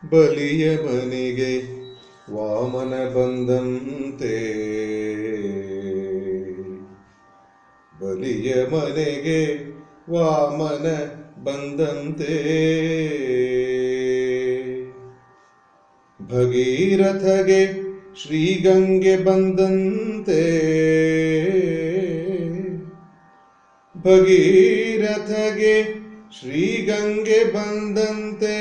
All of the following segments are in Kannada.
ಬಲಿಯ ಮನೆಗೆ ವಾಮನ ಬಂದಂತೆ ಬಲಿಯ ಮನೆಗೆ ವಾಮನ ಬಂದಂತೆ ಭಗೀರಥಗೆ ಶ್ರೀಗಂಗೆ ಬಂದಂತೆ ಭಗೀರಥಗೆ ಶ್ರೀಗಂಗೆ ಬಂದಂತೆ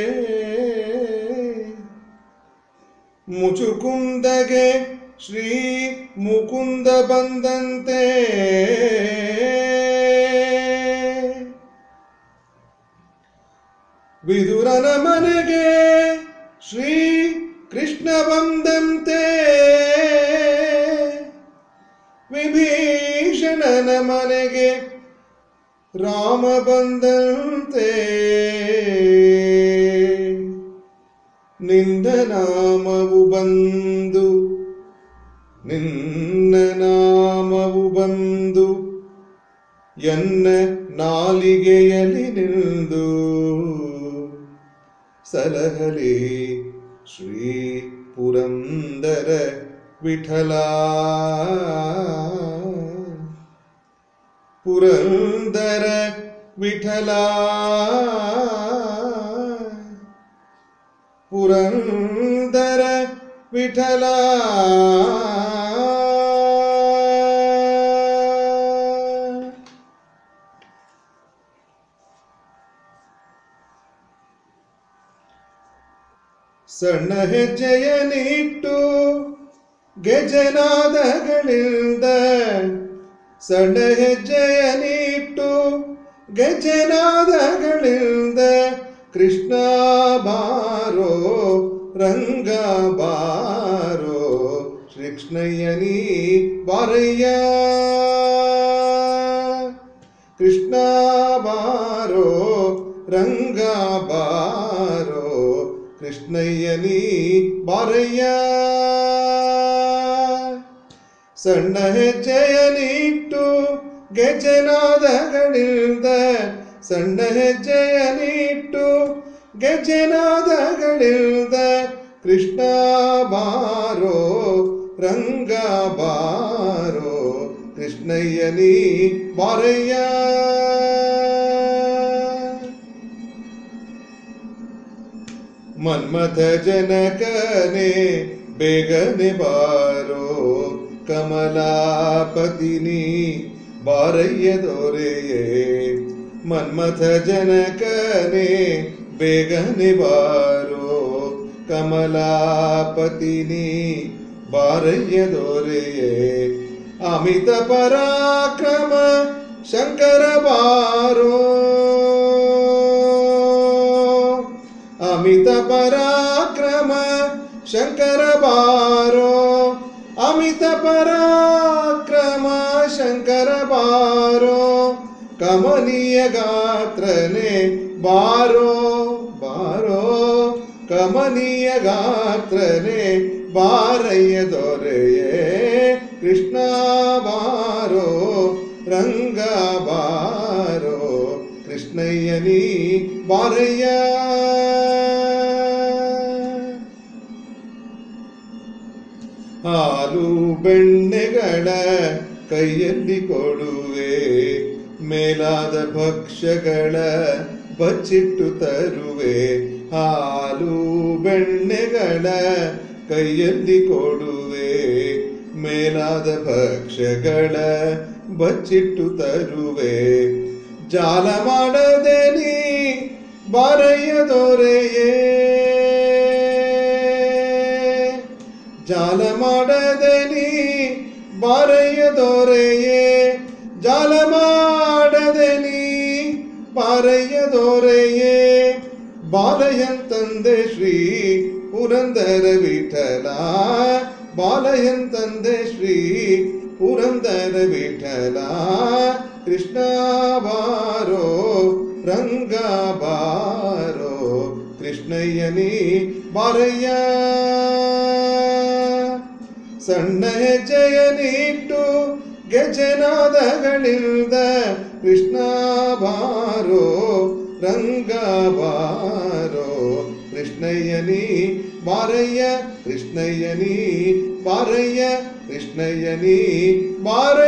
ಮುಚುಕುಂದಗೆ ಶ್ರೀ ಮುಕುಂದ ಬಂದಂತೆ ವಿದುರನ ಮನೆಗೆ ಶ್ರೀ ಕೃಷ್ಣ ಬಂದಂತೆ ವಿಭೀಷಣನ ಮನೆಗೆ ರಾಮ ಬಂದಂತೆ ನಿಂದ ನಾಮವು ಬಂದು ನಿನ್ನ ನಾಮವು ಬಂದು ಎನ್ನ ನಾಲಿಗೆಯಲ್ಲಿ ನಿಂದು ಸಲಹಲಿ ಶ್ರೀ ಪುರಂದರ ವಿಠಲ ಪುರಂದರ ವಿಠಲ ಪುರಂದರ ವಿಠಲ ಸಣ್ಣ ಹೆಜ್ಜೆಯ ನೀಟ್ಟು ಗೆಜನಾದಗಳಿಂದ ಸಣ್ಣ ಹೆಜ್ಜೆಯ ನೀಟ್ಟು ಗೆಜನಾದಗಳಿಂದ ಕೃಷ್ಣ ಬಾರೋ ರಂಗ ಬಾರೋ ಶ್ರೀಕೃಷ್ಣಯ್ಯನಿ ಬಾರಯ್ಯ ಕೃಷ್ಣ ಬಾರೋ ರಂಗ ಬಾರೋ ಕೃಷ್ಣಯ್ಯನಿ ಬಾರಯ್ಯ ಸಣ್ಣ ಹೆಜ್ಜೆಯ ನೀಟ್ಟು ಗೆಜ್ಜೆನಾದಗಳಿಂದ ಸಣ್ಣ ಹೆಜ್ಜೆಯ ನೀಟ್ಟು ಗೆಜ್ಜೆನಾದಗಳಿಂದ ಕೃಷ್ಣ ಬಾರೋ ರಂಗ ಬಾರೋ ಕೃಷ್ಣಯ್ಯನಿ ಬಾರಯ್ಯ ಮನ್ಮಥ ಜನಕನೆ ಬೇಗನೆ ಬಾರೋ ಕಮಲಾಪತಿನಿ ಬಾರಯ್ಯ ದೊರೆಯೇ ಮನ್ಮಥ ಜನಕನೆ ಬೇಗನೆ ಬಾರೋ ಕಮಲಾಪತಿನಿ ಬಾರಯ್ಯ ದೊರೆಯೇ ಅಮಿತ ಪರಾಕ್ರಮ ಶಂಕರ ಬಾರೋ ಅಮಿತ ಪರಾಕ್ರಮ ಶಂಕರ ಬಾರೋ ಅಮಿತ ಪರಾಕ್ರಮ ಶಂಕರ ಬಾರೋ ಕಮನೀಯ ಗಾತ್ರನೆ ಬಾರೋ ಬಾರೋ ಕಮನೀಯ ಗಾತ್ರನೆ ಬಾರಯ್ಯ ದೊರೆಯೇ ಕೃಷ್ಣ ಬಾರೋ ರಂಗ ಬಾರೋ ಕೃಷ್ಣಯ್ಯನಿ ಬಾರಯ್ಯ ಹಾಲು ಬೆಣ್ಣೆಗಳ ಕೈಯಲ್ಲಿ ಕೊಡುವೆ ಮೇಲಾದ ಭಕ್ಷ್ಯಗಳ ಬಚ್ಚಿಟ್ಟು ತರುವೆ ಹಾಲು ಬೆಣ್ಣೆಗಳ ಕೈಯಲ್ಲಿ ಕೊಡುವೆ ಮೇಲಾದ ಭಕ್ಷ್ಯಗಳ ಬಚ್ಚಿಟ್ಟು ತರುವೆ ಜಾಲ ಮಾಡದೆ ನೀ ಬಾರಯ್ಯ ದೊರೆಯೇ ಜಾಲ ಮಾಡದೆ ನೀ ಬಾರಯ್ಯ ದೊರೆಯೇ ಜಾಲ ಮಾಡದೆ ನೀ ಬಾರಯ್ಯ ದೊರೆಯೇ ಬಾಲಯಂತಂದೆ ಶ್ರೀ ಪುರಂದರ ವಿಠಲ ಬಾಲಯಂತಂದೆ ಶ್ರೀ ಪುರಂದರ ವಿಠಲ ಕೃಷ್ಣ ಬಾರೋ ರಂಗ ಬಾರೋ ಕೃಷ್ಣಯ್ಯನಿ ಬಾರಯ್ಯ ಸಣ್ಣ ಹೆಜ್ಜೆಯ ನೀಟ್ಟು ಗೆಜನಾದಗಳಿಂದ ಕೃಷ್ಣ ಬಾರೋ ರಂಗ ಬಾರೋ ಕೃಷ್ಣಯ್ಯನಿ ಬಾರಯ್ಯ ಕೃಷ್ಣಯ್ಯನಿ ಬಾರಯ್ಯ ಕೃಷ್ಣಯ್ಯನಿ ಬಾರಯ್ಯ